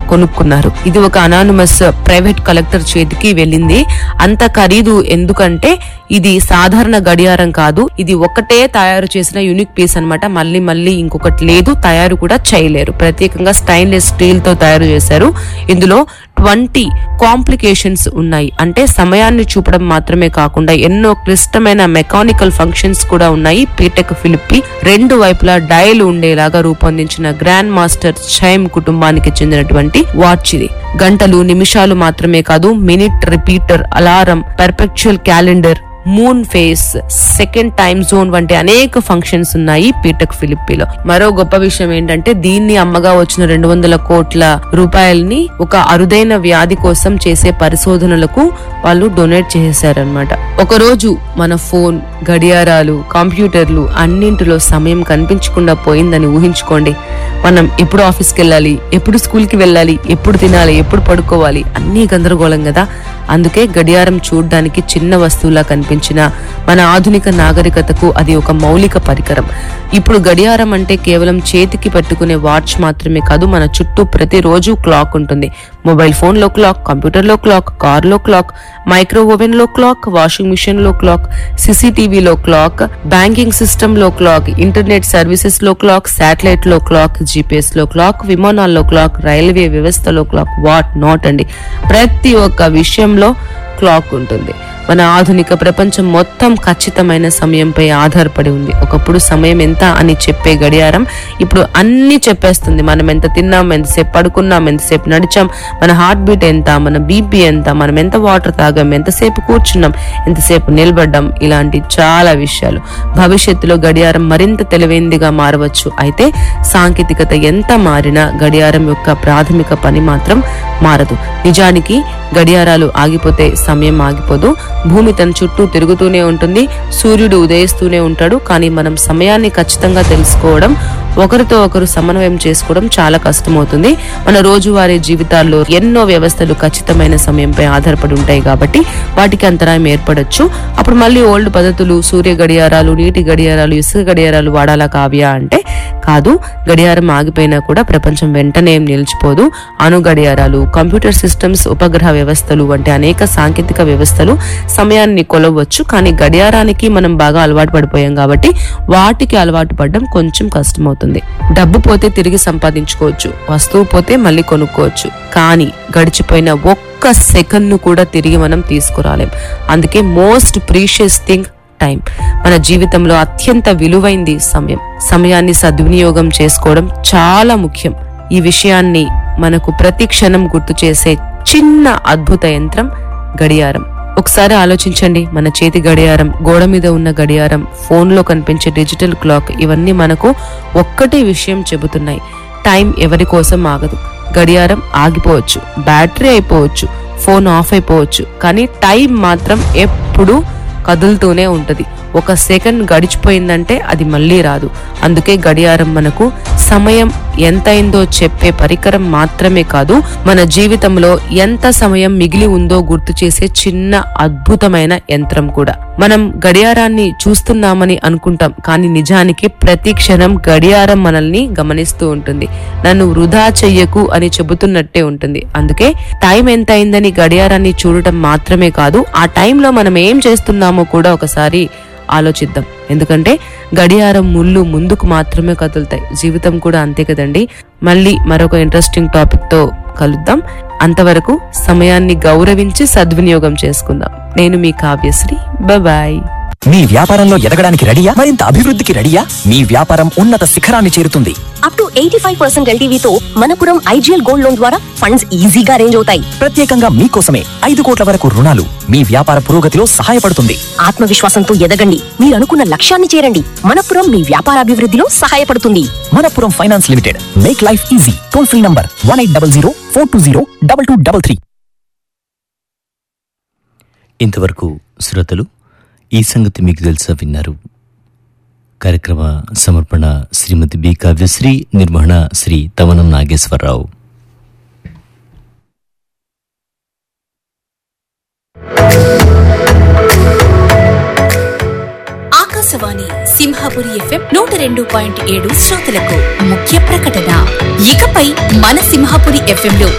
కొనుక్కున్నారు ఇది ఒక అనానిమస్ ప్రైవేట్ కలెక్టర్ చేతికి వెళ్ళింది అంత ఖరీదు ఎందుకంటే ఇది సాధారణ గడియారం కాదు ఇది ఒక్కటే తయారు చేసిన యూనిక్ పీస్ అన్నమాట మళ్ళీ మళ్ళీ ఇంకొకటి లేదు తయారు కూడా చేయలేరు ప్రత్యేకంగా స్టైన్లెస్ స్టీల్ తో తయారు చేశారు ఇందులో ట్వంటీ కాంప్లికేషన్స్ ఉన్నాయి అంటే సమయాన్ని చూపడం మాత్రమే కాకుండా ఎన్నో క్లిష్టమైన మెకానికల్ ఫంక్షన్స్ కూడా ఉన్నాయి పీటెక్ ఫిలిప్పి రెండు వైపులా డయల్ ఉండేలాగా రూపొందించిన గ్రాండ్ మాస్టర్ చైమ్ కుటుంబానికి చెందినటువంటి వాచ్ ఇది గంటలు నిమిషాలు మాత్రమే కాదు minute repeater alarm perpetual calendar moon phase second time zone వంటి అనేక ఫంక్షన్స్ ఉన్నాయి పీటక్ ఫిలిప్పీలో మరో గొప్ప విషయం ఏంటంటే దీన్ని అమ్మగా వచ్చిన రెండు వందల కోట్ల రూపాయలని ఒక అరుదైన వ్యాధి కోసం చేసే పరిశోధనలకు వాళ్ళు డొనేట్ చేశారనమాట ఒక రోజు మన ఫోన్ గడియారాలు కంప్యూటర్లు అన్నింటిలో సమయం కనిపించకుండా పోయిందని ఊహించుకోండి మనం ఎప్పుడు ఆఫీస్కి వెళ్ళాలి ఎప్పుడు స్కూల్కి వెళ్ళాలి ఎప్పుడు తినాలి ఎప్పుడు పడుకోవాలి అన్నీ గందరగోళం కదా అందుకే గడియారం చూడ్డానికి చిన్న వస్తువులా కనిపించిన మన ఆధునిక నాగరికతకు అది ఒక మౌలిక పరికరం ఇప్పుడు గడియారం అంటే కేవలం చేతికి పెట్టుకునే వాచ్ మాత్రమే కాదు మన చుట్టూ ప్రతిరోజు క్లాక్ ఉంటుంది మొబైల్ ఫోన్ లో క్లాక్ కంప్యూటర్ లో క్లాక్ కార్ లో క్లాక్ మైక్రో ఓవెన్ లో క్లాక్ వాషింగ్ మిషన్ లో క్లాక్ సీసీటీవీలో క్లాక్ బ్యాంకింగ్ సిస్టమ్ లో క్లాక్ ఇంటర్నెట్ సర్వీసెస్ లో క్లాక్ శాటిలైట్ లో క్లాక్ జీపీఎస్ లో క్లాక్ విమానాల్లో క్లాక్ రైల్వే వ్యవస్థలో క్లాక్ వాట్ నాట్ అండి ప్రతి ఒక్క విషయంలో క్లాక్ ఉంటుంది మన ఆధునిక ప్రపంచం మొత్తం ఖచ్చితమైన సమయంపై ఆధారపడి ఉంది ఒకప్పుడు సమయం ఎంత అని చెప్పే గడియారం ఇప్పుడు అన్ని చెప్పేస్తుంది మనం ఎంత తిన్నాం ఎంతసేపు పడుకున్నాం ఎంతసేపు నడిచాం మన హార్ట్ బీట్ ఎంత మన బీపీ ఎంత మనం ఎంత వాటర్ తాగాం ఎంతసేపు కూర్చున్నాం ఎంతసేపు నిలబడ్డాం ఇలాంటి చాలా విషయాలు భవిష్యత్తులో గడియారం మరింత తెలివైందిగా మారవచ్చు అయితే సాంకేతికత ఎంత మారినా గడియారం యొక్క ప్రాథమిక పని మాత్రం మారదు నిజానికి గడియారాలు ఆగిపోతే సమయం ఆగిపోదు భూమి తన చుట్టూ తిరుగుతూనే ఉంటుంది సూర్యుడు ఉదయిస్తూనే ఉంటాడు కానీ మనం సమయాన్ని ఖచ్చితంగా తెలుసుకోవడం ఒకరితో ఒకరు సమన్వయం చేసుకోవడం చాలా కష్టమవుతుంది మన రోజువారీ జీవితాల్లో ఎన్నో వ్యవస్థలు ఖచ్చితమైన సమయంపై ఆధారపడి ఉంటాయి కాబట్టి వాటికి అంతరాయం ఏర్పడొచ్చు అప్పుడు మళ్ళీ ఓల్డ్ పద్ధతులు సూర్య గడియారాలు నీటి గడియారాలు ఇసుక గడియారాలు వాడాలా కావ్యా అంటే కాదు గడియారం ఆగిపోయినా కూడా ప్రపంచం వెంటనే ఏం నిలిచిపోదు అణు గడియారాలు కంప్యూటర్ సిస్టమ్స్ ఉపగ్రహ వ్యవస్థలు వంటి అనేక సాంకేతిక వ్యవస్థలు సమయాన్ని కొలవచ్చు కానీ గడియారానికి మనం బాగా అలవాటు పడిపోయాం కాబట్టి వాటికి అలవాటు పడడం కొంచెం కష్టమవుతుంది డబ్బు పోతే తిరిగి సంపాదించుకోవచ్చు వస్తువు పోతే మళ్ళీ కొనుక్కోవచ్చు కానీ గడిచిపోయిన ఒక్క సెకండ్ ను కూడా తిరిగి మనం తీసుకురాలేం అందుకే మోస్ట్ ప్రీషియస్ థింగ్ టైం మన జీవితంలో అత్యంత విలువైంది సమయం సమయాన్ని సద్వినియోగం చేసుకోవడం చాలా ముఖ్యం ఈ విషయాన్ని మనకు ప్రతి క్షణం గుర్తు చేసే చిన్న అద్భుత యంత్రం గడియారం ఒకసారి ఆలోచించండి మన చేతి గడియారం గోడ మీద ఉన్న గడియారం ఫోన్ లో కనిపించే డిజిటల్ క్లాక్ ఇవన్నీ మనకు ఒక్కటే విషయం చెబుతున్నాయి టైం ఎవరి కోసం ఆగదు గడియారం ఆగిపోవచ్చు బ్యాటరీ అయిపోవచ్చు ఫోన్ ఆఫ్ అయిపోవచ్చు కానీ టైం మాత్రం ఎప్పుడూ కదులుతూనే ఉంటది ఒక సెకండ్ గడిచిపోయిందంటే అది మళ్ళీ రాదు అందుకే గడియారం మనకు సమయం ఎంతైందో చెప్పే పరికరం మాత్రమే కాదు మన జీవితంలో ఎంత సమయం మిగిలి ఉందో గుర్తు చేసే చిన్న అద్భుతమైన యంత్రం కూడా మనం గడియారాన్ని చూస్తున్నామని అనుకుంటాం కానీ నిజానికి ప్రతి క్షణం గడియారం మనల్ని గమనిస్తూ ఉంటుంది నన్ను వృధా చెయ్యకు అని చెబుతున్నట్టే ఉంటుంది అందుకే టైం ఎంత అయిందని గడియారాన్ని చూడటం మాత్రమే కాదు ఆ టైంలో మనం ఏం చేస్తున్నామో కూడా ఒకసారి ఆలోచిద్దాం ఎందుకంటే గడియారం ముళ్ళు ముందుకు మాత్రమే కదులుతాయి జీవితం కూడా అంతే కదండి మళ్ళీ మరొక ఇంట్రెస్టింగ్ టాపిక్ తో కలుద్దాం అంతవరకు సమయాన్ని గౌరవించి సద్వినియోగం చేసుకుందాం నేను మీ కావ్యశ్రీ బాయ్ మీ వ్యాపారంలో ఎదగడానికి రెడీయా మరింత అభివృద్ధికి రెడీయా మీ వ్యాపారం ఉన్నత శిఖరాన్ని చేరుతుంది up to eighty five percent ఎల్టీవీతో మనపురం ఐజీఎల్ గోల్డ్ లోన్ ద్వారా ఫండ్స్ ఈజీగా అరేంజ్ అవుతాయి ప్రత్యేకంగా మీకోసమే ఐదు కోట్ల వరకు రుణాలు మీ వ్యాపార పురోగతిలో సహాయపడుతుంది ఆత్మవిశ్వాసంతో ఎదగండి మీరు అనుకున్న లక్ష్యాన్ని చేరండి మనపురం మీ వ్యాపారాభివృద్ధిలో సహాయపడుతుంది Manappuram finance limited make life easy toll free number one eight double zero four two zero double two double three ఇంతవరకు శ్రోతలు ఈ సంగతి మీకు తెలుసా విన్నారు కార్యక్రమ సమర్పణ శ్రీమతి బి కావ్యశ్రీ నిర్వహణ శ్రీ తవనం నాగేశ్వరరావు ఆకాశవాణి సింహాపురి ఎఫ్ఎం నూట రెండు పాయింట్ ఏడు శ్రోతలకు ముఖ్య ప్రకటన ఇకపై మన సింహాపురి ఎఫ్ఎం లో